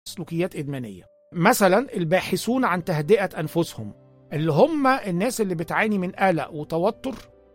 سلوكيات ادمانيه مثلا الباحثون عن تهدئه انفسهم اللي هم الناس اللي بتعاني من قلق وتوتر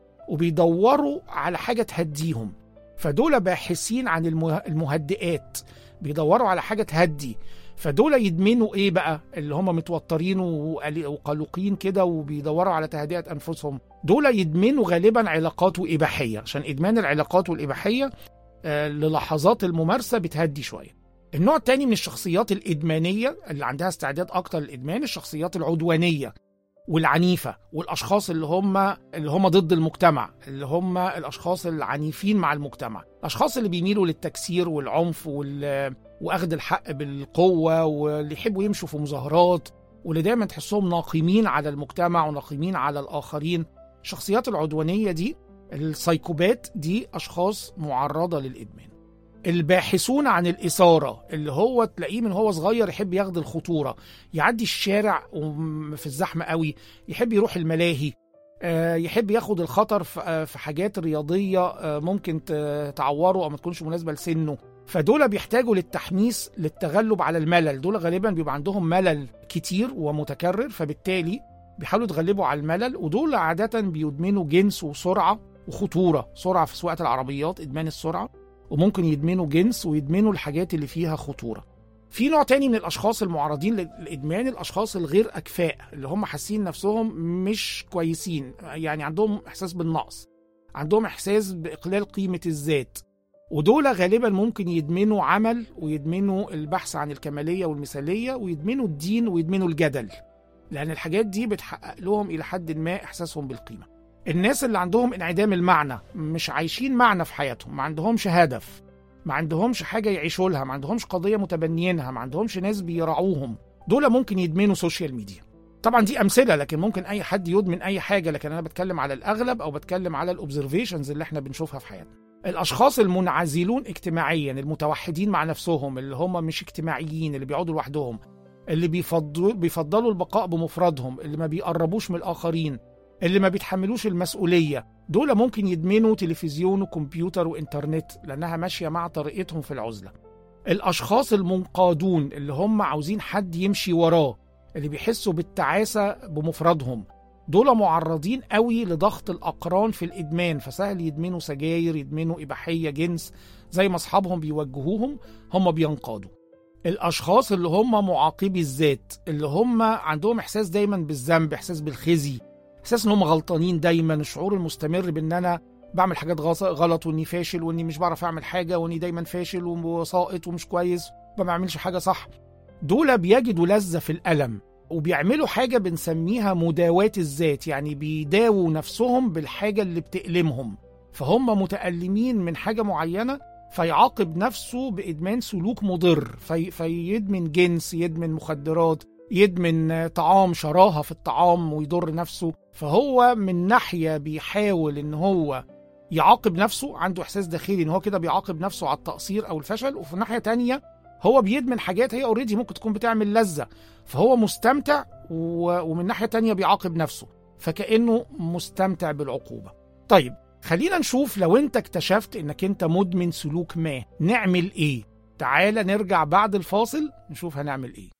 وبيدوروا على حاجه تهديهم فدول باحثين عن المه- المهدئات بيدوروا على حاجه تهدي فدول يدمنوا ايه بقى اللي هم متوترين وقل- وقلقين كده وبيدوروا على تهدئه انفسهم دول يدمنوا غالبا علاقات واباحيه عشان ادمان العلاقات والاباحيه آه، للحظات الممارسه بتهدي شويه النوع التاني من الشخصيات الادمانيه اللي عندها استعداد اكتر للادمان الشخصيات العدوانيه والعنيفه والاشخاص اللي هم اللي هم ضد المجتمع اللي هم الاشخاص العنيفين مع المجتمع الاشخاص اللي بيميلوا للتكسير والعنف وال... واخذ الحق بالقوه واللي يحبوا يمشوا في مظاهرات واللي دايما تحسهم ناقمين على المجتمع وناقمين على الاخرين الشخصيات العدوانيه دي السايكوبات دي اشخاص معرضه للادمان الباحثون عن الإثارة اللي هو تلاقيه من هو صغير يحب ياخد الخطورة يعدي الشارع وم- في الزحمة قوي يحب يروح الملاهي آه، يحب ياخد الخطر في آه، في حاجات رياضية آه، ممكن ت- تعوره أو ما تكونش مناسبة لسنه فدول بيحتاجوا للتحميس للتغلب على الملل دول غالبا بيبقى عندهم ملل كتير ومتكرر فبالتالي بيحاولوا يتغلبوا على الملل ودول عادة بيدمنوا جنس وسرعة وخطورة سرعة في سواقة العربيات إدمان السرعة وممكن يدمنوا جنس ويدمنوا الحاجات اللي فيها خطورة في نوع تاني من الأشخاص المعرضين للإدمان الأشخاص الغير أكفاء اللي هم حاسين نفسهم مش كويسين يعني عندهم إحساس بالنقص عندهم إحساس بإقلال قيمة الذات ودول غالبا ممكن يدمنوا عمل ويدمنوا البحث عن الكمالية والمثالية ويدمنوا الدين ويدمنوا الجدل لأن الحاجات دي بتحقق لهم إلى حد ما إحساسهم بالقيمة الناس اللي عندهم انعدام المعنى مش عايشين معنى في حياتهم ما عندهمش هدف ما عندهمش حاجة يعيشوا لها ما عندهمش قضية متبنيينها ما عندهمش ناس بيراعوهم دول ممكن يدمنوا سوشيال ميديا طبعا دي امثله لكن ممكن اي حد يدمن اي حاجه لكن انا بتكلم على الاغلب او بتكلم على الاوبزرفيشنز اللي احنا بنشوفها في حياتنا الاشخاص المنعزلون اجتماعيا المتوحدين مع نفسهم اللي هم مش اجتماعيين اللي بيقعدوا لوحدهم اللي بيفضلوا بيفضلوا البقاء بمفردهم اللي ما بيقربوش من الاخرين اللي ما بيتحملوش المسؤوليه دول ممكن يدمنوا تلفزيون وكمبيوتر وانترنت لانها ماشيه مع طريقتهم في العزله الاشخاص المنقادون اللي هم عاوزين حد يمشي وراه اللي بيحسوا بالتعاسه بمفردهم دول معرضين قوي لضغط الاقران في الادمان فسهل يدمنوا سجاير يدمنوا اباحيه جنس زي ما اصحابهم بيوجهوهم هم بينقادوا الاشخاص اللي هم معاقبي الذات اللي هم عندهم احساس دايما بالذنب احساس بالخزي احساس ان هم غلطانين دايما الشعور المستمر بان انا بعمل حاجات غص- غلط واني فاشل واني مش بعرف اعمل حاجه واني دايما فاشل وساقط ومش كويس ما بعملش حاجه صح دول بيجدوا لذه في الالم وبيعملوا حاجه بنسميها مداواه الذات يعني بيداووا نفسهم بالحاجه اللي بتألمهم فهم متألمين من حاجه معينه فيعاقب نفسه بادمان سلوك مضر في فيدمن جنس يدمن مخدرات يدمن طعام شراهه في الطعام ويضر نفسه فهو من ناحيه بيحاول ان هو يعاقب نفسه عنده احساس داخلي ان هو كده بيعاقب نفسه على التقصير او الفشل وفي ناحيه تانية هو بيدمن حاجات هي اوريدي ممكن تكون بتعمل لذه فهو مستمتع و... ومن ناحيه تانية بيعاقب نفسه فكانه مستمتع بالعقوبه طيب خلينا نشوف لو انت اكتشفت انك انت مدمن سلوك ما نعمل ايه تعالى نرجع بعد الفاصل نشوف هنعمل ايه